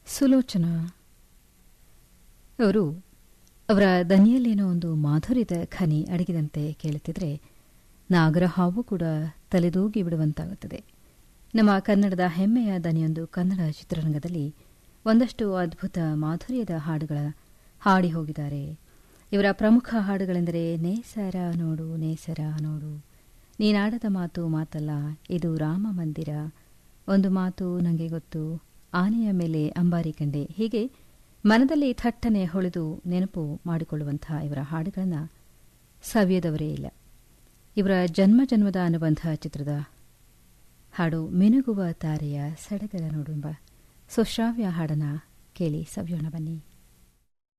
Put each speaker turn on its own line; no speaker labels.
ಸುಲೋಚನಾ ಅವರು ಅವರ ದನಿಯಲ್ಲೇನೋ ಒಂದು ಮಾಧುರ್ಯದ ಖನಿ ಅಡಗಿದಂತೆ ಕೇಳುತ್ತಿದ್ರೆ ನಾಗರ ಹಾವು ಕೂಡ ತಲೆದೂಗಿ ಬಿಡುವಂತಾಗುತ್ತದೆ ನಮ್ಮ ಕನ್ನಡದ ಹೆಮ್ಮೆಯ ದನಿಯೊಂದು ಕನ್ನಡ ಚಿತ್ರರಂಗದಲ್ಲಿ ಒಂದಷ್ಟು ಅದ್ಭುತ ಮಾಧುರ್ಯದ ಹಾಡುಗಳ ಹಾಡಿ ಹೋಗಿದ್ದಾರೆ ಇವರ ಪ್ರಮುಖ ಹಾಡುಗಳೆಂದರೆ ನೇಸರ ನೋಡು ನೇಸರ ನೋಡು ನೀನಾಡದ ಮಾತು ಮಾತಲ್ಲ ಇದು ರಾಮ ಮಂದಿರ ಒಂದು ಮಾತು ನನಗೆ ಗೊತ್ತು ಆನೆಯ ಮೇಲೆ ಅಂಬಾರಿ ಕಂಡೆ ಹೀಗೆ ಮನದಲ್ಲಿ ಥಟ್ಟನೆ ಹೊಳೆದು ನೆನಪು ಮಾಡಿಕೊಳ್ಳುವಂತಹ ಇವರ ಹಾಡುಗಳನ್ನು ಸವಿಯದವರೇ ಇಲ್ಲ ಇವರ ಜನ್ಮ ಜನ್ಮದ ಅನುಬಂಧ ಚಿತ್ರದ ಹಾಡು ಮಿನುಗುವ ತಾರೆಯ ಸಡಗರ ನೋಡು ಎಂಬ ಸುಶ್ರಾವ್ಯ ಹಾಡನ್ನ ಕೇಳಿ ಸವಿಯೋಣ ಬನ್ನಿ